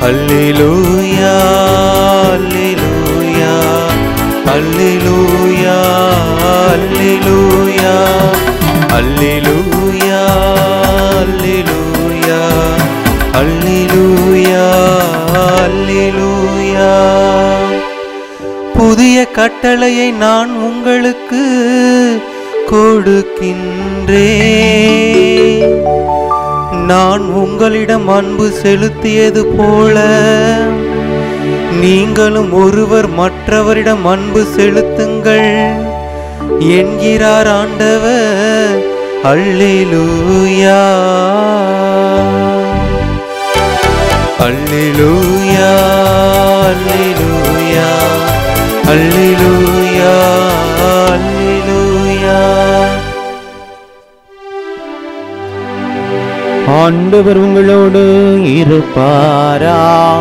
அல்லேலூயா அல்லேலூயா அல்லேலூயா அல்லேலூயா அல்லேலூயா அல்லேலூயா அல்லேலூயா அல்லேலூயா புதிய கட்டளையை நான் உங்களுக்கு கொடுக்கின்றேன் நான் உங்களிடம் அன்பு செலுத்தியது போல நீங்களும் ஒருவர் மற்றவரிடம் அன்பு செலுத்துங்கள் என்கிறார் ஆண்டவர் அல்லேலூயா அல்லேலூயா அல்லேலூயா அல்லேலூயா அல்லேலூயா ஆண்டவர் உங்களோடு இருப்பாரா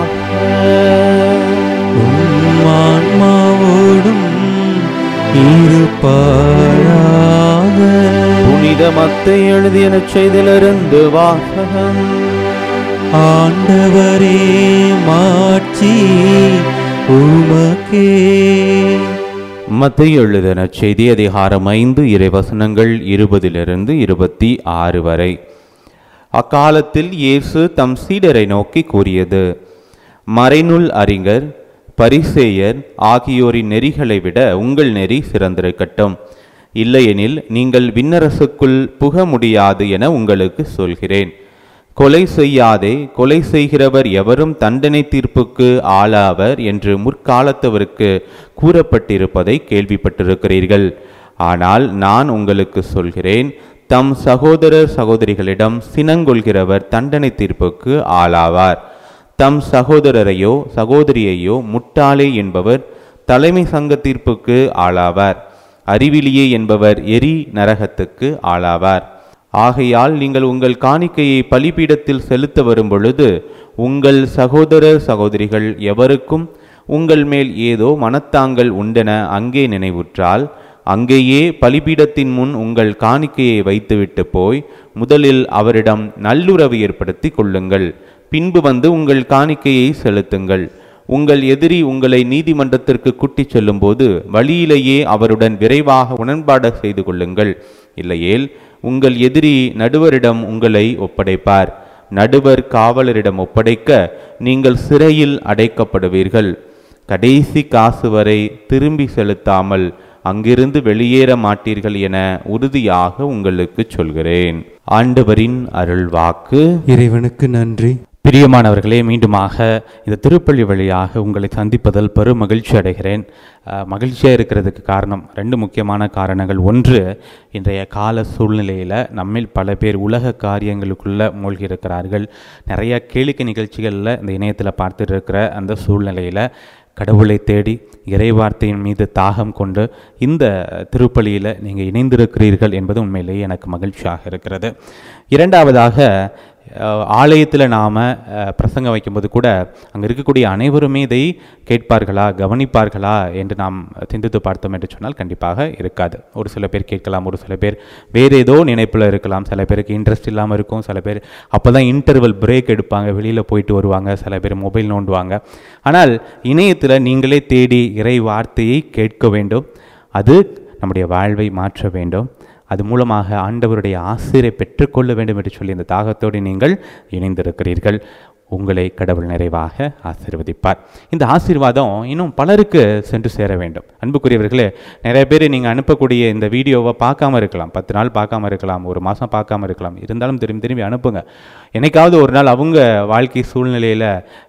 உம் ஆன்மாவோடும் இருப்பாராக புனித மத்தை எழுதிய நற்செய்திலிருந்து வாசகம் ஆண்டவரே மாட்சி உமக்கே மத்தை எழுதிய நற்செய்தி அதிகாரம் ஐந்து இறைவசனங்கள் இருபதிலிருந்து இருபத்தி ஆறு வரை அக்காலத்தில் இயேசு தம் சீடரை நோக்கி கூறியது மறைநூல் அறிஞர் பரிசேயர் ஆகியோரின் நெறிகளை விட உங்கள் நெறி சிறந்திருக்கட்டும் இல்லையெனில் நீங்கள் விண்ணரசுக்குள் புக முடியாது என உங்களுக்கு சொல்கிறேன் கொலை செய்யாதே கொலை செய்கிறவர் எவரும் தண்டனை தீர்ப்புக்கு ஆளாவர் என்று முற்காலத்தவருக்கு கூறப்பட்டிருப்பதை கேள்விப்பட்டிருக்கிறீர்கள் ஆனால் நான் உங்களுக்கு சொல்கிறேன் தம் சகோதரர் சகோதரிகளிடம் சினங்கொள்கிறவர் தண்டனை தீர்ப்புக்கு ஆளாவார் தம் சகோதரரையோ சகோதரியையோ முட்டாளே என்பவர் தலைமை சங்க தீர்ப்புக்கு ஆளாவார் அறிவிலியே என்பவர் எரி நரகத்துக்கு ஆளாவார் ஆகையால் நீங்கள் உங்கள் காணிக்கையை பலிபீடத்தில் செலுத்த வரும் பொழுது உங்கள் சகோதரர் சகோதரிகள் எவருக்கும் உங்கள் மேல் ஏதோ மனத்தாங்கள் உண்டென அங்கே நினைவுற்றால் அங்கேயே பலிபீடத்தின் முன் உங்கள் காணிக்கையை வைத்துவிட்டு போய் முதலில் அவரிடம் நல்லுறவு ஏற்படுத்தி கொள்ளுங்கள் பின்பு வந்து உங்கள் காணிக்கையை செலுத்துங்கள் உங்கள் எதிரி உங்களை நீதிமன்றத்திற்கு கூட்டிச் செல்லும்போது வழியிலேயே அவருடன் விரைவாக உடன்பாடு செய்து கொள்ளுங்கள் இல்லையேல் உங்கள் எதிரி நடுவரிடம் உங்களை ஒப்படைப்பார் நடுவர் காவலரிடம் ஒப்படைக்க நீங்கள் சிறையில் அடைக்கப்படுவீர்கள் கடைசி காசு வரை திரும்பி செலுத்தாமல் அங்கிருந்து வெளியேற மாட்டீர்கள் என உறுதியாக உங்களுக்கு சொல்கிறேன் ஆண்டவரின் அருள்வாக்கு இறைவனுக்கு நன்றி பிரியமானவர்களே மீண்டுமாக இந்த திருப்பள்ளி வழியாக உங்களை சந்திப்பதில் பெரும் மகிழ்ச்சி அடைகிறேன் அஹ், மகிழ்ச்சியாக இருக்கிறதுக்கு காரணம் ரெண்டு முக்கியமான காரணங்கள் ஒன்று இன்றைய கால சூழ்நிலையில் நம்மில் பல பேர் உலக காரியங்களுக்குள்ளே மூழ்கி இருக்கிறார்கள் நிறைய கேளிக்கை நிகழ்ச்சிகளில் இந்த இணையத்தில் பார்த்துட்டு இருக்கிற அந்த சூழ்நிலையில் கடவுளை தேடி இறைவார்த்தையின் மீது தாகம் கொண்டு இந்த திருப்பலியில் நீங்கள் இணைந்திருக்கிறீர்கள் என்பது உண்மையிலேயே எனக்கு மகிழ்ச்சியாக இருக்கிறது இரண்டாவதாக அஹ், ஆலயத்தில் நாம் பிரசங்கம் வைக்கும்போது கூட அங்கே இருக்கக்கூடிய அனைவருமே இதை கேட்பார்களா கவனிப்பார்களா என்று நாம் சிந்தித்து பார்த்தோம் என்று சொன்னால் கண்டிப்பாக இருக்காது ஒரு சில பேர் கேட்கலாம் ஒரு சில பேர் வேறு ஏதோ நினைப்பில் இருக்கலாம் சில பேருக்கு இன்ட்ரெஸ்ட் இல்லாமல் இருக்கும் சில பேர் அப்போ தான் இன்டர்வல் பிரேக் எடுப்பாங்க வெளியில் போயிட்டு வருவாங்க சில பேர் மொபைல் நோண்டுவாங்க ஆனால் இணையத்தில் நீங்களே தேடி இறை வார்த்தையை கேட்க வேண்டும் அது நம்முடைய வாழ்வை மாற்ற வேண்டும் அது மூலமாக ஆண்டவருடைய ஆசிரை பெற்றுக்கொள்ள வேண்டும் என்று சொல்லி இந்த தாகத்தோடு நீங்கள் இணைந்திருக்கிறீர்கள் உங்களை கடவுள் நிறைவாக ஆசீர்வதிப்பார் இந்த ஆசீர்வாதம் இன்னும் பலருக்கு சென்று சேர வேண்டும் அன்புக்குரியவர்களே நிறைய பேர் நீங்கள் அனுப்பக்கூடிய இந்த வீடியோவை பார்க்காம இருக்கலாம் பத்து நாள் பார்க்காம இருக்கலாம் ஒரு மாதம் பார்க்காம இருக்கலாம் இருந்தாலும் திரும்பி திரும்பி அனுப்புங்க என்னைக்காவது ஒரு நாள் அவங்க வாழ்க்கை சூழ்நிலையில்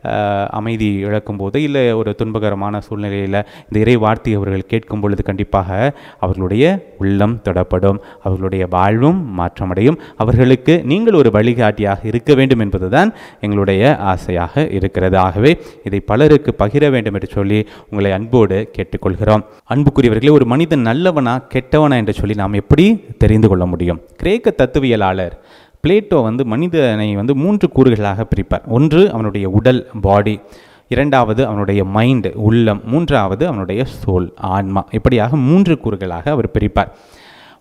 அமைதி இழக்கும் போது இல்லை ஒரு துன்பகரமான சூழ்நிலையில் இந்த இறை வார்த்தை அவர்கள் கேட்கும் பொழுது கண்டிப்பாக அவர்களுடைய உள்ளம் தொடப்படும் அவர்களுடைய வாழ்வும் மாற்றமடையும் அவர்களுக்கு நீங்கள் ஒரு வழிகாட்டியாக இருக்க வேண்டும் என்பதுதான் எங்களுடைய ஆசையாக இருக்கிறது ஆகவே இதை பலருக்கு பகிர வேண்டும் என்று சொல்லி உங்களை அன்போடு கேட்டுக்கொள்கிறோம் அன்புக்குரியவர்களே ஒரு மனிதன் நல்லவனா கெட்டவனா என்று சொல்லி நாம் எப்படி தெரிந்து கொள்ள முடியும் கிரேக்க தத்துவியலாளர் பிளேட்டோ வந்து மனிதனை வந்து மூன்று கூறுகளாக பிரிப்பார் ஒன்று அவனுடைய உடல் பாடி இரண்டாவது அவனுடைய மைண்ட் உள்ளம் மூன்றாவது அவனுடைய சோல் ஆன்மா இப்படியாக மூன்று கூறுகளாக அவர் பிரிப்பார்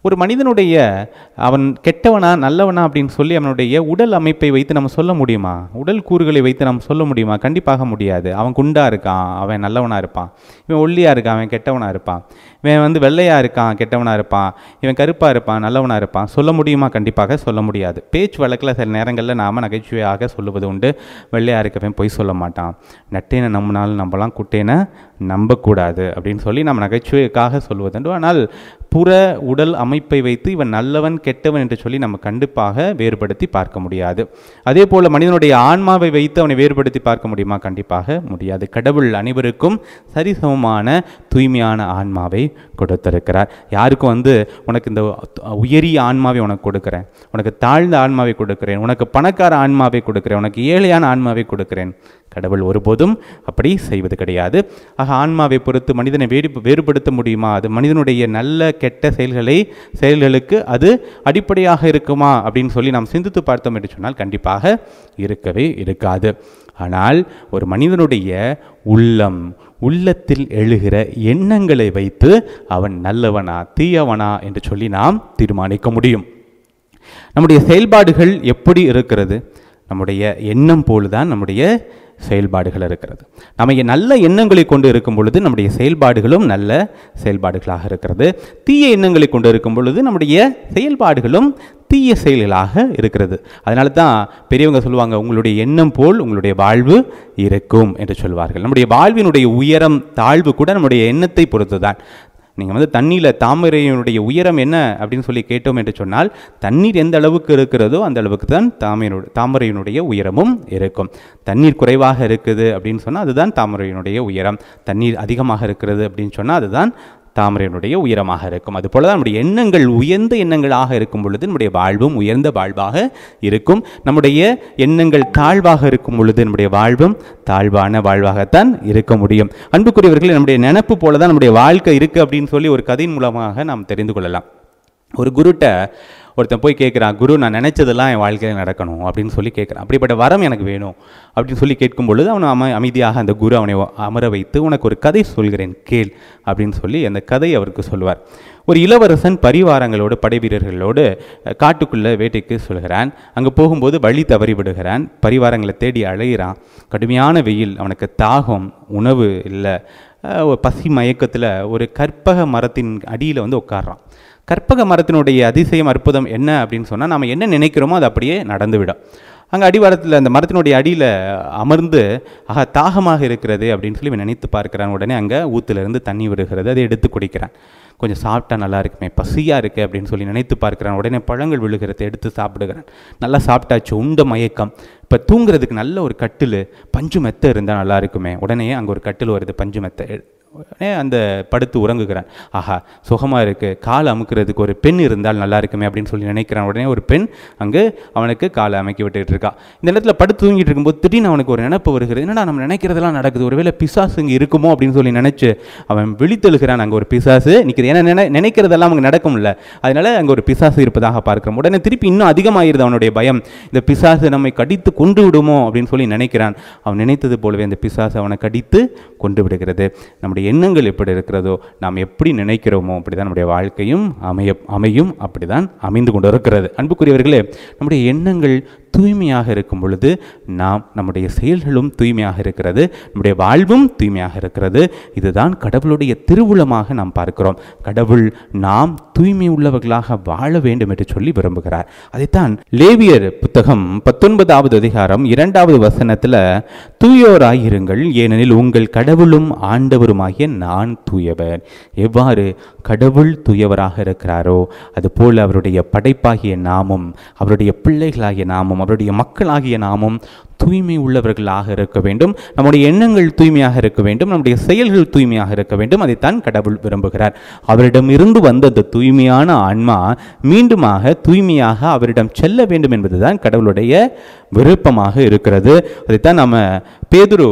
ஒரு மனிதனுடைய அவன் கெட்டவனா நல்லவனா அப்படின்னு சொல்லி அவனுடைய உடல் அமைப்பை வைத்து நம்ம சொல்ல முடியுமா உடல் கூறுகளை வைத்து நம்ம சொல்ல முடியுமா கண்டிப்பாக முடியாது அவன் குண்டா இருக்கான் அவன் நல்லவனா இருப்பான் இவன் ஒல்லியா இருக்கான் அவன் கெட்டவனா இருப்பான் இவன் வந்து வெள்ளையா இருக்கான் கெட்டவனா இருப்பான் இவன் கருப்பா இருப்பான் நல்லவனா இருப்பான் சொல்ல முடியுமா கண்டிப்பாக சொல்ல முடியாது பேச்சு வழக்கில் சில நேரங்களில் நாம நகைச்சுவையாக சொல்லுவது உண்டு வெள்ளையா இருக்கவன் பொய் சொல்ல மாட்டான் நட்டேனை நம்பினாலும் நம்பலாம் குட்டேனை நம்பக்கூடாது அப்படின்னு சொல்லி நம்ம நகைச்சுவைக்காக சொல்வதுண்டு ஆனால் புற உடல் அமைப்பை வைத்து இவன் நல்லவன் கெட்டவன் என்று சொல்லி நம்ம கண்டிப்பாக வேறுபடுத்தி பார்க்க முடியாது அதே போல மனிதனுடைய ஆன்மாவை வைத்து அவனை வேறுபடுத்தி பார்க்க முடியுமா கண்டிப்பாக முடியாது கடவுள் அனைவருக்கும் சரிசமமான தூய்மையான ஆன்மாவை கொடுத்திருக்கிறார் யாருக்கும் வந்து உனக்கு இந்த உயரிய ஆன்மாவை உனக்கு கொடுக்கிறேன் உனக்கு தாழ்ந்த ஆன்மாவை கொடுக்கிறேன் உனக்கு பணக்கார ஆன்மாவை கொடுக்கிறேன் உனக்கு ஏழையான ஆன்மாவை கொடுக்கிறேன் கடவுள் ஒருபோதும் அப்படி செய்வது கிடையாது ஆக ஆன்மாவை பொறுத்து மனிதனை வேறு வேறுபடுத்த முடியுமா அது மனிதனுடைய நல்ல கெட்ட செயல்களை செயல்களுக்கு அது அடிப்படையாக இருக்குமா அப்படின்னு சொல்லி நாம் சிந்தித்து பார்த்தோம் என்று சொன்னால் கண்டிப்பாக இருக்கவே இருக்காது ஆனால் ஒரு மனிதனுடைய உள்ளம் உள்ளத்தில் எழுகிற எண்ணங்களை வைத்து அவன் நல்லவனா தீயவனா என்று சொல்லி நாம் தீர்மானிக்க முடியும் நம்முடைய செயல்பாடுகள் எப்படி இருக்கிறது நம்முடைய எண்ணம் போலுதான் நம்முடைய செயல்பாடுகள் இருக்கிறது நம்ம இங்க நல்ல எண்ணங்களை கொண்டு இருக்கும் பொழுது நம்முடைய செயல்பாடுகளும் நல்ல செயல்பாடுகளாக இருக்கிறது தீய எண்ணங்களை கொண்டு இருக்கும் பொழுது நம்முடைய செயல்பாடுகளும் தீய செயல்களாக இருக்கிறது அதனால தான் பெரியவங்க சொல்லுவாங்க உங்களுடைய எண்ணம் போல் உங்களுடைய வாழ்வு இருக்கும் என்று சொல்வார்கள் நம்முடைய வாழ்வினுடைய உயரம் தாழ்வு கூட நம்முடைய எண்ணத்தை பொறுத்து தான் நீங்கள் வந்து தண்ணியில் தாமரையினுடைய உயரம் என்ன அப்படின்னு சொல்லி கேட்டோம் என்று சொன்னால் தண்ணீர் எந்த அளவுக்கு இருக்கிறதோ அந்த அளவுக்கு தான் தாமரையினுடைய தாமரையினுடைய உயரமும் இருக்கும் தண்ணீர் குறைவாக இருக்குது அப்படின்னு சொன்னால் அதுதான் தாமரையினுடைய உயரம் தண்ணீர் அதிகமாக இருக்கிறது அப்படின்னு சொன்னால் அதுதான் தாமரையினுடைய உயரமாக இருக்கும் அதுபோல தான் நம்முடைய எண்ணங்கள் உயர்ந்த எண்ணங்களாக இருக்கும் பொழுது நம்முடைய வாழ்வும் உயர்ந்த வாழ்வாக இருக்கும் நம்முடைய எண்ணங்கள் தாழ்வாக இருக்கும் பொழுது நம்முடைய வாழ்வும் தாழ்வான வாழ்வாகத்தான் இருக்க முடியும் அன்புக்குரியவர்கள் நம்முடைய நினப்பு போல தான் நம்முடைய வாழ்க்கை இருக்குது அப்படின்னு சொல்லி ஒரு கதையின் மூலமாக நாம் தெரிந்து கொள்ளலாம் ஒரு குருட்ட ஒருத்தன் போய் கேட்குறான் குரு நான் நினைச்சதெல்லாம் என் வாழ்க்கையில் நடக்கணும் அப்படின்னு சொல்லி கேட்குறான் அப்படிப்பட்ட வரம் எனக்கு வேணும் அப்படின்னு சொல்லி கேட்கும் பொழுது அவன் அம அமைதியாக அந்த குரு அவனை அமர வைத்து உனக்கு ஒரு கதை சொல்கிறேன் கேள் அப்படின்னு சொல்லி அந்த கதை அவருக்கு சொல்வார் ஒரு இளவரசன் பரிவாரங்களோடு படை வீரர்களோடு அஹ், காட்டுக்குள்ள வேட்டைக்கு சொல்கிறான் அங்கே போகும்போது வழி தவறி விடுகிறான் பரிவாரங்களை தேடி அலைகிறான் கடுமையான வெயில் அவனுக்கு தாகம் உணவு இல்லை அஹ், ஒரு பசி மயக்கத்தில் ஒரு கற்பக மரத்தின் அடியில் வந்து உட்கார்றான் கற்பக மரத்தினுடைய அதிசயம் அற்புதம் என்ன அப்படின்னு சொன்னால் நம்ம என்ன நினைக்கிறோமோ அது அப்படியே நடந்துவிடும் அங்கே அடிவாரத்தில் அந்த மரத்தினுடைய அடியில் அமர்ந்து ஆஹா தாகமாக இருக்கிறது அப்படின்னு சொல்லி இவன் நினைத்து பார்க்கிறான் உடனே அங்கே ஊத்துலேருந்து தண்ணி விடுகிறது அதை எடுத்து குடிக்கிறான் கொஞ்சம் சாப்பிட்டா நல்லா இருக்குமே பசியாக இருக்கு அப்படின்னு சொல்லி நினைத்து பார்க்கிறான் உடனே பழங்கள் விழுகிறத எடுத்து சாப்பிடுகிறான் நல்லா சாப்பிட்டாச்சு உண்ட மயக்கம் இப்போ தூங்குறதுக்கு நல்ல ஒரு கட்டில் பஞ்சு மெத்தை இருந்தால் நல்லா இருக்குமே உடனே அங்கே ஒரு கட்டில் வருது பஞ்சு மெத்தை உடனே அந்த படுத்து உறங்குகிறான் ஆஹா சுகமாக இருக்குது கால் அமுக்கிறதுக்கு ஒரு பெண் இருந்தால் நல்லா இருக்குமே அப்படின்னு சொல்லி நினைக்கிறான் உடனே ஒரு பெண் அங்கே அவனுக்கு காலை அமைக்கி விட்டுட்டு இருக்கா இந்த இடத்துல படுத்து தூங்கிட்டு இருக்கும்போது திடீர்னு அவனுக்கு ஒரு நினப்பு வருகிறது என்னடா நம்ம நினைக்கிறதெல்லாம் நடக்குது ஒருவேளை பிசாசு இங்கே இருக்குமோ அப்படின்னு சொல்லி நினச்சி அவன் விழித்தெழுகிறான் அங்கே ஒரு பிசாசு நிற்குது ஏன்னா நினை நினைக்கிறதெல்லாம் அங்கே நடக்கும்ல அதனால அங்கே ஒரு பிசாசு இருப்பதாக பார்க்கிறோம் உடனே திருப்பி இன்னும் அதிகமாகிருது அவனுடைய பயம் இந்த பிசாசு நம்மை கடித்து கொண்டு விடுமோ அப்படின்னு சொல்லி நினைக்கிறான் அவன் நினைத்தது போலவே அந்த பிசாசு அவனை கடித்து கொண்டு விடுகிறது நம்முடைய எண்ணங்கள் எப்படி இருக்கிறதோ நாம் எப்படி நினைக்கிறோமோ அப்படிதான் நம்முடைய வாழ்க்கையும் அமைய அமையும் அப்படிதான் அமைந்து கொண்டு இருக்கிறது அன்புக்குரியவர்களே நம்முடைய எண்ணங்கள் தூய்மையாக இருக்கும் பொழுது நாம் நம்முடைய செயல்களும் தூய்மையாக இருக்கிறது நம்முடைய வாழ்வும் தூய்மையாக இருக்கிறது இதுதான் கடவுளுடைய திருவுளமாக நாம் பார்க்கிறோம் கடவுள் நாம் தூய்மை உள்ளவர்களாக வாழ வேண்டும் என்று சொல்லி விரும்புகிறார் அதைத்தான் லேவியர் புத்தகம் பத்தொன்பதாவது அதிகாரம் இரண்டாவது வசனத்தில் தூயோராயிருங்கள் ஏனெனில் உங்கள் கடவுளும் ஆண்டவருமாகிய நான் தூயவர் எவ்வாறு கடவுள் தூயவராக இருக்கிறாரோ அதுபோல் அவருடைய படைப்பாகிய நாமும் அவருடைய பிள்ளைகளாகிய நாமும் அவருடைய மக்களாகிய நாமும் தூய்மை உள்ளவர்களாக இருக்க வேண்டும் நம்முடைய எண்ணங்கள் தூய்மையாக இருக்க வேண்டும் நம்முடைய செயல்கள் தூய்மையாக இருக்க வேண்டும் அதைத்தான் கடவுள் விரும்புகிறார் அவரிடம் இருந்து வந்த அந்த தூய்மையான ஆன்மா மீண்டுமாக தூய்மையாக அவரிடம் செல்ல வேண்டும் என்பதுதான் கடவுளுடைய விருப்பமாக இருக்கிறது அதைத்தான் நம்ம பேதுரு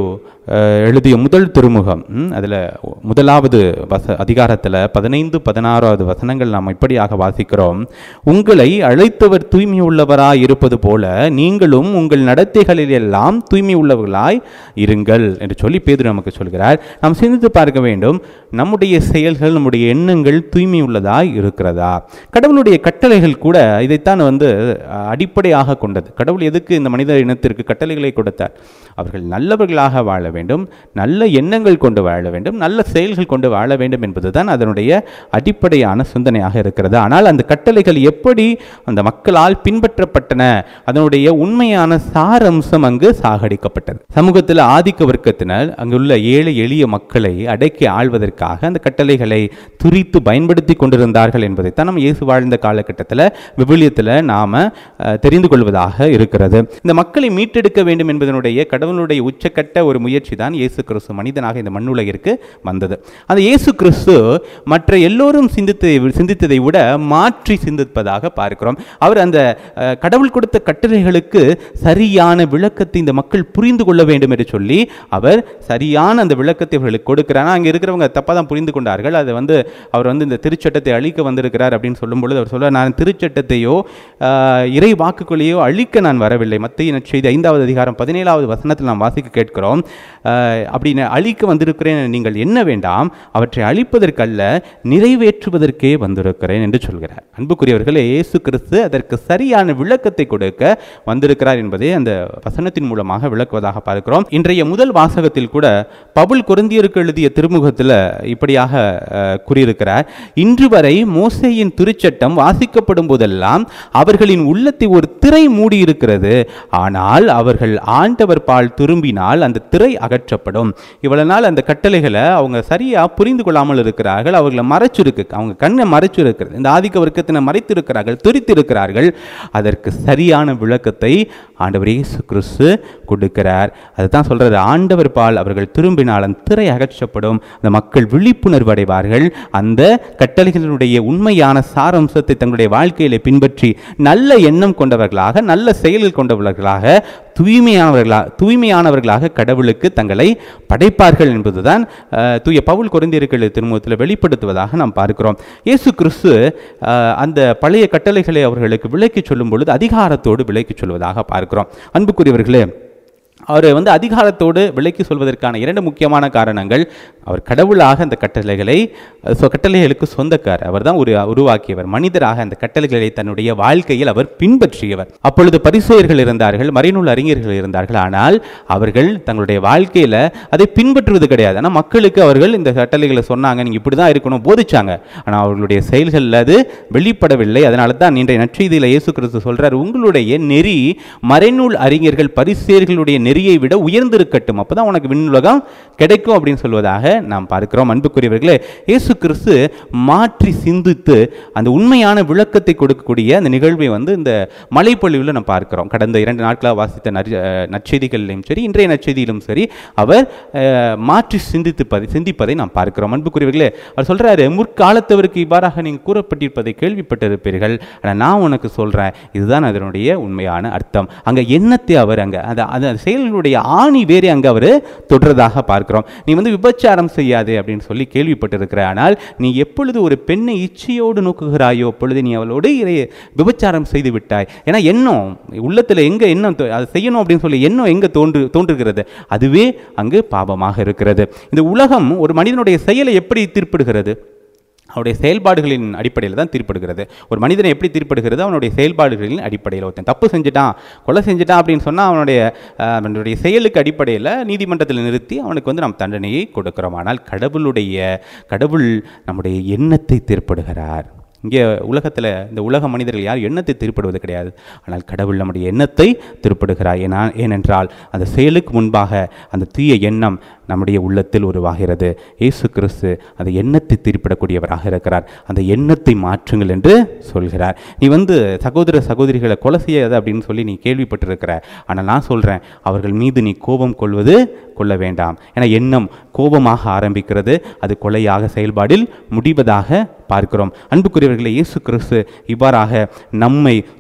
அஹ், எழுதிய முதல் திருமுகம் அதில் முதலாவது வச அதிகாரத்தில் பதினைந்து பதினாறாவது வசனங்கள் நாம் இப்படியாக வாசிக்கிறோம் உங்களை அழைத்தவர் தூய்மை உள்ளவராய் இருப்பது போல நீங்களும் உங்கள் நடத்தைகளில் எல்லாம் தூய்மை உள்ளவர்களாய் இருங்கள் என்று சொல்லி பேதுரு நமக்கு சொல்கிறார் நாம் சிந்தித்து பார்க்க வேண்டும் நம்முடைய செயல்கள் நம்முடைய எண்ணங்கள் தூய்மை உள்ளதாய் இருக்கிறதா கடவுளுடைய கட்டளைகள் கூட இதைத்தான் வந்து அஹ், அடிப்படையாக கொண்டது கடவுள் எதுக்கு இந்த மனித இனத்திற்கு கட்டளைகளை கொடுத்தார் அவர்கள் நல்லவர்களாக வாழ வேண்டும் நல்ல எண்ணங்கள் கொண்டு வாழ வேண்டும் நல்ல செயல்கள் கொண்டு வாழ வேண்டும் என்பதுதான் அதனுடைய அடிப்படையான சிந்தனையாக இருக்கிறது ஆனால் அந்த கட்டளைகள் எப்படி அந்த மக்களால் பின்பற்றப்பட்டன அதனுடைய உண்மையான சாரம்சம் அங்கு சாகடிக்கப்பட்டது சமூகத்தில் ஆதிக்க வர்க்கத்தினர் அங்குள்ள ஏழை எளிய மக்களை அடக்கி ஆள்வதற்காக அந்த கட்டளைகளை துரித்து பயன்படுத்தி கொண்டிருந்தார்கள் என்பதைத்தான் நம்ம இயேசு வாழ்ந்த காலகட்டத்தில் விவிலியத்தில் நாம அஹ், தெரிந்து கொள்வதாக இருக்கிறது இந்த மக்களை மீட்டெடுக்க வேண்டும் என்பதனுடைய கடவுளுடைய உச்சக்கட்ட ஒரு முயற்சி தான் இயேசு கிறிஸ்து மனிதனாக இந்த மண்ணுலகிற்கு வந்தது அந்த இயேசு கிறிஸ்து மற்ற எல்லோரும் சிந்தித்து சிந்தித்ததை விட மாற்றி சிந்திப்பதாக பார்க்கிறோம் அவர் அந்த அஹ், கடவுள் கொடுத்த கட்டளைகளுக்கு சரியான விளக்கத்தை இந்த மக்கள் புரிந்து கொள்ள வேண்டும் என்று சொல்லி அவர் சரியான அந்த விளக்கத்தை அவர்களுக்கு கொடுக்கிறார் அங்கே இருக்கிறவங்க தப்பாக தான் புரிந்து கொண்டார்கள் அதை வந்து அவர் வந்து இந்த திருச்சட்டத்தை அழிக்க வந்திருக்கிறார் அப்படின்னு சொல்லும் பொழுது அவர் சொல்ல நான் திருச்சட்டத்தையோ ஆஹ், இறை வாக்குகளையோ அழிக்க நான் வரவில்லை மத்திய நற்செய்தி ஐந்தாவது அதிகாரம் பதினேழாவது வசனத்தில் நாம் வாசிக்க கேட்கிறோம் ஆஹ், அப்படி நான் அழிக்க வந்திருக்கிறேன் நீங்கள் என்ன வேண்டாம் அவற்றை அழிப்பதற்கல்ல நிறைவேற்றுவதற்கே வந்திருக்கிறேன் என்று சொல்கிறார் அன்புக்குரியவர்களே இயேசு கிறிஸ்து அதற்கு சரியான விளக்கத்தை கொடுக்க வந்திருக்கிறார் என்பதை அந்த வசனத்தின் மூலமாக விளக்குவதாக பார்க்கிறோம் இன்றைய முதல் வாசகத்தில் கூட பவுல் கொரிந்தியருக்கு எழுதிய திருமுகத்தில் இப்படியாக அஹ், கூறியிருக்கிறார் இன்று வரை மோசேயின் திருச்சட்டம் வாசிக்கப்படும் போதெல்லாம் அவர்களின் உள்ளத்தை ஒரு திரை மூடி இருக்கிறது ஆனால் அவர்கள் ஆண்டவர் பால் திரும்பினால் அந்த திரை அகற்றப்படும் இவ்வளவு நாள் அந்த கட்டளைகளை அவங்க சரியா புரிந்து கொள்ளாமல் இருக்கிறார்கள் அவர்களை மறைச்சிருக்கு அவங்க கண்ணை மறைச்சிருக்கிறது இந்த ஆதிக்க வர்க்கத்தினை மறைத்திருக்கிறார்கள் துரித்திருக்கிறார்கள் அதற்கு சரியான விளக்கத்தை ஆண்டவர் இயேசு கிறிஸ்து கொடுக்கிறார் அதுதான் சொல்றது ஆண்டவர் பால் அவர்கள் திரும்பினால் அந்த திரை அகற்றப்படும் அந்த மக்கள் விழிப்புணர்வு அடைவார்கள் அந்த கட்டளைகளுடைய உண்மையான சாரம்சத்தை தங்களுடைய வாழ்க்கையில பின்பற்றி நல்ல எண்ணம் கொண்டவர்களாக நல்ல செயல்கள் கொண்டவர்களாக தூய்மையானவர்களாக தூய்மையானவர்களாக கடவுளுக்கு தங்களை படைப்பார்கள் என்பதுதான் அஹ், தூய பவுல் குறைந்திருக்கள் திருமுகத்தில் வெளிப்படுத்துவதாக நாம் பார்க்கிறோம் இயேசு கிறிஸ்து அஹ், அந்த பழைய கட்டளைகளை அவர்களுக்கு விளக்கி சொல்லும் பொழுது அதிகாரத்தோடு விளக்கி சொல்வதாக பார்க்கிறோம் அன்புக்குரியவர்களே அவர் வந்து அதிகாரத்தோடு விலைக்கு சொல்வதற்கான இரண்டு முக்கியமான காரணங்கள் அவர் கடவுளாக அந்த கட்டளைகளை அஹ், சொ- கட்டளைகளுக்கு சொந்தக்காரர் அவர் தான் ஒரு உருவாக்கியவர் மனிதராக அந்த கட்டளைகளை தன்னுடைய வாழ்க்கையில் அவர் பின்பற்றியவர் அப்பொழுது பரிசெயர்கள் இருந்தார்கள் மறைநூல் அறிஞர்கள் இருந்தார்கள் ஆனால் அவர்கள் தங்களுடைய வாழ்க்கையில அதை பின்பற்றுவது கிடையாது ஆனால் மக்களுக்கு அவர்கள் இந்த கட்டளைகளை சொன்னாங்க நீங்க இப்படி தான் இருக்கணும் போதிச்சாங்க ஆனால் அவர்களுடைய செயல்களில் அது வெளிப்படவில்லை அதனால தான் இன்றைய நற்செய்தியில் இயேசு கிறிஸ்து சொல்றார் உங்களுடைய நெறி மறைநூல் அறிஞர்கள் பரிசேர்களுடைய நெறியை விட உயர்ந்திருக்கட்டும் அப்பதான் உனக்கு விண்ணுலகம் கிடைக்கும் அப்படின்னு சொல்வதாக நாம் பார்க்கிறோம் அன்புக்குரியவர்களே இயேசு கிறிஸ்து மாற்றி சிந்தித்து அந்த உண்மையான விளக்கத்தை கொடுக்கக்கூடிய அந்த நிகழ்வை வந்து இந்த மலைப்பொழிவில் நாம் பார்க்கிறோம் கடந்த இரண்டு நாட்களாக வாசித்த நற் அஹ் நற்செய்திகளிலும் சரி இன்றைய நற்செய்தியிலும் சரி அவர் அஹ், மாற்றி சிந்தித்துப்பதை சிந்திப்பதை நாம் பார்க்கிறோம் அன்புக்குரியவர்களே அவர் சொல்றாரு முற்காலத்தவருக்கு இவ்வாறாக நீங்கள் கூறப்பட்டிருப்பதை கேள்விப்பட்டிருப்பீர்கள் ஆனால் நான் உனக்கு சொல்றேன் இதுதான் அதனுடைய உண்மையான அர்த்தம் அங்க எண்ணத்தை அவர் அங்க அந்த அந்த செயல்களுடைய ஆணி வேறே அங்க அவர் தொடுறதாக பார்க்கிறோம் நீ வந்து விபச்சாரம் செய்யாதே அப்படின்னு சொல்லி கேள்விப்பட்டிருக்கிற ஆனால் நீ எப்பொழுது ஒரு பெண்ணை இச்சையோடு நோக்குகிறாயோ அப்பொழுது நீ அவளோடு இறை விபச்சாரம் செய்து விட்டாய் ஏன்னா எண்ணம் உள்ளத்தில் எங்க எண்ணம் தோ- அதை செய்யணும் அப்படின்னு சொல்லி எண்ணம் எங்க தோன்று தோன்றுகிறது அதுவே அங்கு பாவமாக இருக்கிறது இந்த உலகம் ஒரு மனிதனுடைய செயலை எப்படி தீர்ப்பிடுகிறது அவனுடைய செயல்பாடுகளின் அடிப்படையில் தான் தீர்ப்படுகிறது ஒரு மனிதனை எப்படி தீர்ப்படுகிறது அவனுடைய செயல்பாடுகளின் அடிப்படையில் ஒருத்தன் தப்பு செஞ்சுட்டான் கொலை செஞ்சுட்டான் அப்படின்னு சொன்னால் அவனுடைய அஹ், அவனுடைய செயலுக்கு அடிப்படையில் நீதிமன்றத்தில் நிறுத்தி அவனுக்கு வந்து நாம் தண்டனையை கொடுக்கிறோம் ஆனால் கடவுளுடைய கடவுள் நம்முடைய எண்ணத்தை தீர்ப்படுகிறார் இங்கே உலகத்தில் இந்த உலக மனிதர்கள் யார் எண்ணத்தை திருப்படுவது கிடையாது ஆனால் கடவுள் நம்முடைய எண்ணத்தை திருப்படுகிறார் ஏனா ஏனென்றால் அந்த செயலுக்கு முன்பாக அந்த தீய எண்ணம் நம்முடைய உள்ளத்தில் உருவாகிறது இயேசு கிறிஸ்து அந்த எண்ணத்தை தீர்ப்பிடக்கூடியவராக இருக்கிறார் அந்த எண்ணத்தை மாற்றுங்கள் என்று சொல்கிறார் நீ வந்து சகோதர சகோதரிகளை கொலை செய்யாத அப்படின்னு சொல்லி நீ கேள்விப்பட்டிருக்கிற ஆனால் நான் சொல்கிறேன் அவர்கள் மீது நீ கோபம் கொள்வது கொள்ள வேண்டாம் ஏன்னா எண்ணம் கோபமாக ஆரம்பிக்கிறது அது கொலையாக செயல்பாடில் முடிவதாக பார்க்கிறோம் அன்புக்குரியவர்களே இயேசு கிறிஸ்து இவ்வாறாக நம்மை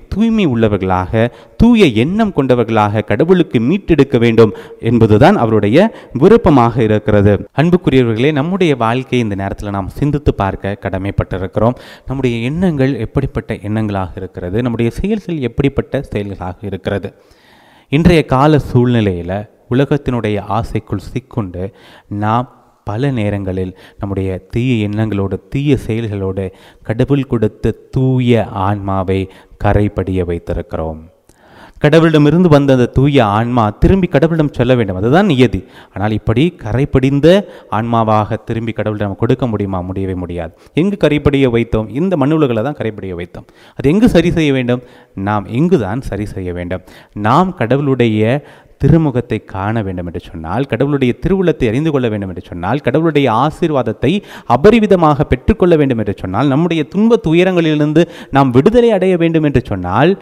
தூய்மை உள்ளவர்களாக தூய எண்ணம் கொண்டவர்களாக கடவுளுக்கு மீட்டெடுக்க வேண்டும் என்பதுதான் அவருடைய விருப்பமாக இருக்கிறது அன்புக்குரியவர்களே நம்முடைய வாழ்க்கையை இந்த நேரத்தில் நாம் சிந்தித்து பார்க்க கடமைப்பட்டிருக்கிறோம் நம்முடைய எண்ணங்கள் எப்படிப்பட்ட எண்ணங்களாக இருக்கிறது நம்முடைய செயல்கள் எப்படிப்பட்ட செயல்களாக இருக்கிறது இன்றைய கால சூழ்நிலையில் உலகத்தினுடைய ஆசைக்குள் சிக்குண்டு நாம் பல நேரங்களில் நம்முடைய தீய எண்ணங்களோடு தீய செயல்களோடு கடவுள் கொடுத்த தூய ஆன்மாவை கரைபடிய வைத்திருக்கிறோம் கடவுளிடமிருந்து வந்த அந்த தூய ஆன்மா திரும்பி கடவுளிடம் சொல்ல வேண்டும் அதுதான் நியதி ஆனால் இப்படி கரைப்படிந்த ஆன்மாவாக திரும்பி கடவுளிடம் கொடுக்க முடியுமா முடியவே முடியாது எங்கு கரைப்படிய வைத்தோம் இந்த மண்ணுலகில் தான் கரைப்படிய வைத்தோம் அது எங்கு சரி செய்ய வேண்டும் நாம் எங்கு தான் சரி செய்ய வேண்டும் நாம் கடவுளுடைய திருமுகத்தை காண வேண்டும் என்று சொன்னால் கடவுளுடைய திருவுளத்தை அறிந்து கொள்ள வேண்டும் என்று சொன்னால் கடவுளுடைய ஆசீர்வாதத்தை அபரிவிதமாக பெற்றுக்கொள்ள வேண்டும் என்று சொன்னால் நம்முடைய துன்ப துயரங்களிலிருந்து நாம் விடுதலை அடைய வேண்டும் என்று சொன்னால்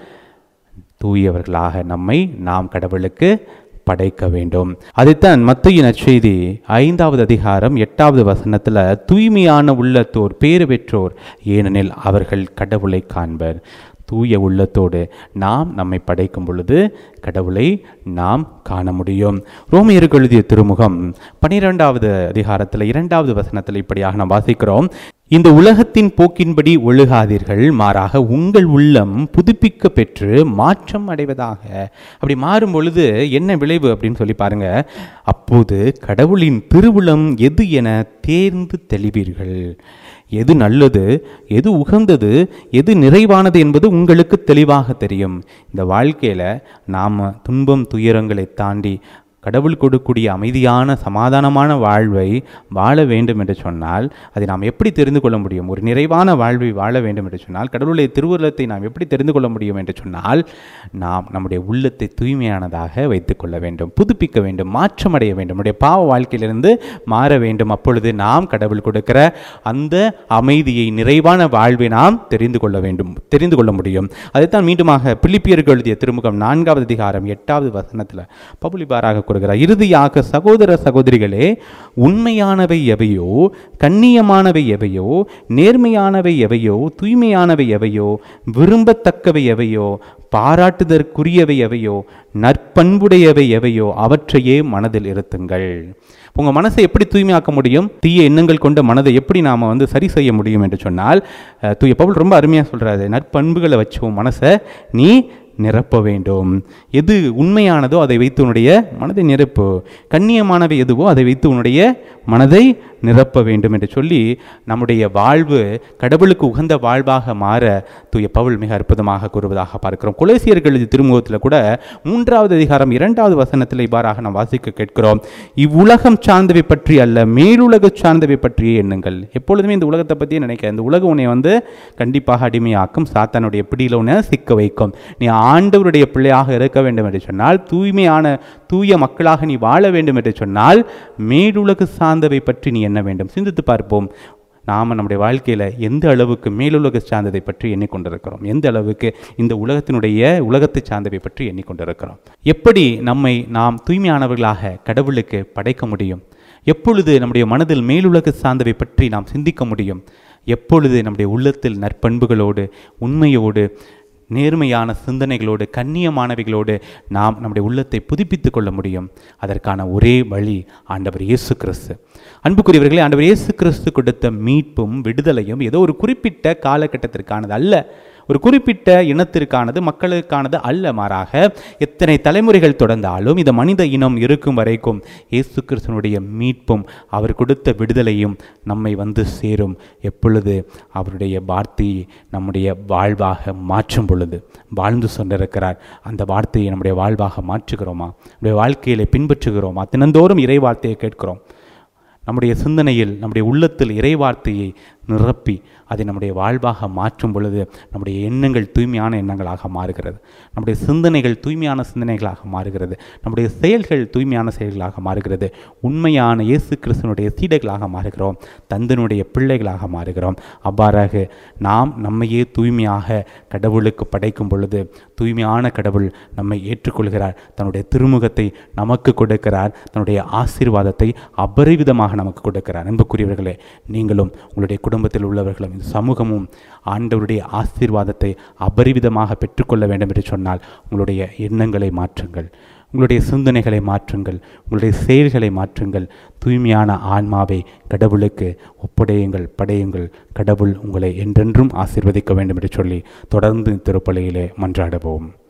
தூயவர்களாக நம்மை நாம் கடவுளுக்கு படைக்க வேண்டும் அதைத்தான் மத்திய நற்செய்தி ஐந்தாவது அதிகாரம் எட்டாவது வசனத்தில் தூய்மையான உள்ளத்தோர் பேறு பெற்றோர் ஏனெனில் அவர்கள் கடவுளை காண்பர் தூய உள்ளத்தோடு நாம் நம்மை படைக்கும் பொழுது கடவுளை நாம் காண முடியும் ரோமியருக்கு எழுதிய திருமுகம் பனிரெண்டாவது அதிகாரத்தில் இரண்டாவது வசனத்தில் இப்படியாக நாம் வாசிக்கிறோம் இந்த உலகத்தின் போக்கின்படி ஒழுகாதீர்கள் மாறாக உங்கள் உள்ளம் புதுப்பிக்க பெற்று மாற்றம் அடைவதாக அப்படி மாறும் பொழுது என்ன விளைவு அப்படின்னு சொல்லி பாருங்க அப்போது கடவுளின் திருவுளம் எது என தேர்ந்து தெளிவீர்கள் எது நல்லது எது உகந்தது எது நிறைவானது என்பது உங்களுக்கு தெளிவாக தெரியும் இந்த வாழ்க்கையில் நாம் துன்பம் துயரங்களை தாண்டி கடவுள் கொடுக்கக்கூடிய அமைதியான சமாதானமான வாழ்வை வாழ வேண்டும் என்று சொன்னால் அதை நாம் எப்படி தெரிந்து கொள்ள முடியும் ஒரு நிறைவான வாழ்வை வாழ வேண்டும் என்று சொன்னால் கடவுளுடைய திருவுருளத்தை நாம் எப்படி தெரிந்து கொள்ள முடியும் என்று சொன்னால் நாம் நம்முடைய உள்ளத்தை தூய்மையானதாக வைத்துக்கொள்ள வேண்டும் புதுப்பிக்க வேண்டும் மாற்றமடைய வேண்டும் நம்முடைய பாவ வாழ்க்கையிலிருந்து மாற வேண்டும் அப்பொழுது நாம் கடவுள் கொடுக்கிற அந்த அமைதியை நிறைவான வாழ்வை நாம் தெரிந்து கொள்ள வேண்டும் தெரிந்து கொள்ள முடியும் அதைத்தான் மீண்டுமாக பிலிப்பியர்கள் எழுதிய திருமுகம் நான்காவது அதிகாரம் எட்டாவது வசனத்தில் பவுலிபாராக கூறுகிறார் இறுதியாக சகோதர சகோதரிகளே உண்மையானவை எவையோ கண்ணியமானவை எவையோ நேர்மையானவை எவையோ தூய்மையானவை எவையோ விரும்பத்தக்கவை எவையோ பாராட்டுதற்குரியவை எவையோ நற்பண்புடையவை எவையோ அவற்றையே மனதில் இருத்துங்கள் உங்கள் மனசை எப்படி தூய்மையாக்க முடியும் தீய எண்ணங்கள் கொண்ட மனதை எப்படி நாம் வந்து சரி செய்ய முடியும் என்று சொன்னால் அஹ், தூய பவுல் ரொம்ப அருமையாக சொல்கிறாரு நற்பண்புகளை வச்சு உன் மனசை நீ நிரப்ப வேண்டும் எது உண்மையானதோ அதை வைத்து உன்னுடைய மனதை நிரப்பு கண்ணியமானவை எதுவோ அதை வைத்து உன்னுடைய மனதை நிரப்ப வேண்டும் என்று சொல்லி நம்முடைய வாழ்வு கடவுளுக்கு உகந்த வாழ்வாக மாற தூய பவுல் மிக அற்புதமாக கூறுவதாக பார்க்கிறோம் குலேசியர்கள் எழுதிய திருமுகத்தில் கூட மூன்றாவது அதிகாரம் இரண்டாவது வசனத்தில் இவ்வாறாக நாம் வாசிக்க கேட்கிறோம் இவ்வுலகம் சார்ந்தவை பற்றி அல்ல மேலுலக சார்ந்தவை பற்றியே எண்ணுங்கள் எப்பொழுதுமே இந்த உலகத்தை பற்றியே நினைக்க இந்த உலகம் உன்னை வந்து கண்டிப்பாக அடிமையாக்கும் சாத்தானுடைய பிடியில் உன்னை சிக்க வைக்கும் நீ ஆண்டவருடைய பிள்ளையாக இருக்க வேண்டும் என்று சொன்னால் தூய்மையான தூய மக்களாக நீ வாழ வேண்டும் என்று சொன்னால் மேலுலகு சார்ந்தவை பற்றி நீ எண்ண வேண்டும் சிந்தித்து பார்ப்போம் நாம் நம்முடைய வாழ்க்கையில் எந்த அளவுக்கு மேலுலக சார்ந்ததை பற்றி எண்ணிக்கொண்டிருக்கிறோம் எந்த அளவுக்கு இந்த உலகத்தினுடைய உலகத்தை சார்ந்தவை பற்றி எண்ணிக்கொண்டிருக்கிறோம் எப்படி நம்மை நாம் தூய்மையானவர்களாக கடவுளுக்கு படைக்க முடியும் எப்பொழுது நம்முடைய மனதில் மேலுலக சார்ந்தவை பற்றி நாம் சிந்திக்க முடியும் எப்பொழுது நம்முடைய உள்ளத்தில் நற்பண்புகளோடு உண்மையோடு நேர்மையான சிந்தனைகளோடு கண்ணியமானவைகளோடு நாம் நம்முடைய உள்ளத்தை புதுப்பித்துக் கொள்ள முடியும் அதற்கான ஒரே வழி ஆண்டவர் இயேசு கிறிஸ்து அன்புக்குரியவர்களே ஆண்டவர் இயேசு கிறிஸ்து கொடுத்த மீட்பும் விடுதலையும் ஏதோ ஒரு குறிப்பிட்ட காலகட்டத்திற்கானது அல்ல ஒரு குறிப்பிட்ட இனத்திற்கானது மக்களுக்கானது அல்ல மாறாக எத்தனை தலைமுறைகள் தொடர்ந்தாலும் இந்த மனித இனம் இருக்கும் வரைக்கும் இயேசு கிறிஸ்துவனுடைய மீட்பும் அவர் கொடுத்த விடுதலையும் நம்மை வந்து சேரும் எப்பொழுது அவருடைய வார்த்தையை நம்முடைய வாழ்வாக மாற்றும் பொழுது வாழ்ந்து சொன்னிருக்கிறார் அந்த வார்த்தையை நம்முடைய வாழ்வாக மாற்றுகிறோமா நம்முடைய வாழ்க்கையிலே பின்பற்றுகிறோமா தினந்தோறும் இறை வார்த்தையை கேட்கிறோம் நம்முடைய சிந்தனையில் நம்முடைய உள்ளத்தில் இறை வார்த்தையை நிரப்பி அதை நம்முடைய வாழ்வாக மாற்றும் பொழுது நம்முடைய எண்ணங்கள் தூய்மையான எண்ணங்களாக மாறுகிறது நம்முடைய சிந்தனைகள் தூய்மையான சிந்தனைகளாக மாறுகிறது நம்முடைய செயல்கள் தூய்மையான செயல்களாக மாறுகிறது உண்மையான இயேசு கிறிஸ்துவனுடைய சீடர்களாக மாறுகிறோம் தந்தனுடைய பிள்ளைகளாக மாறுகிறோம் அவ்வாறாக நாம் நம்மையே தூய்மையாக கடவுளுக்கு படைக்கும் பொழுது தூய்மையான கடவுள் நம்மை ஏற்றுக்கொள்கிறார் தன்னுடைய திருமுகத்தை நமக்கு கொடுக்கிறார் தன்னுடைய ஆசீர்வாதத்தை அபரிவிதமாக நமக்கு கொடுக்கிறார் அன்புக்குரியவர்களே நீங்களும் உங்களுடைய குடும்ப குடும்பத்தில் உள்ளவர்களும் இந்த சமூகமும் ஆண்டவருடைய ஆசீர்வாதத்தை அபரிவிதமாக பெற்றுக்கொள்ள வேண்டும் என்று சொன்னால் உங்களுடைய எண்ணங்களை மாற்றுங்கள் உங்களுடைய சிந்தனைகளை மாற்றுங்கள் உங்களுடைய செயல்களை மாற்றுங்கள் தூய்மையான ஆன்மாவை கடவுளுக்கு ஒப்படையுங்கள் படையுங்கள் கடவுள் உங்களை என்றென்றும் ஆசீர்வதிக்க வேண்டும் என்று சொல்லி தொடர்ந்து திருப்பலியிலே மன்றாடுவோம்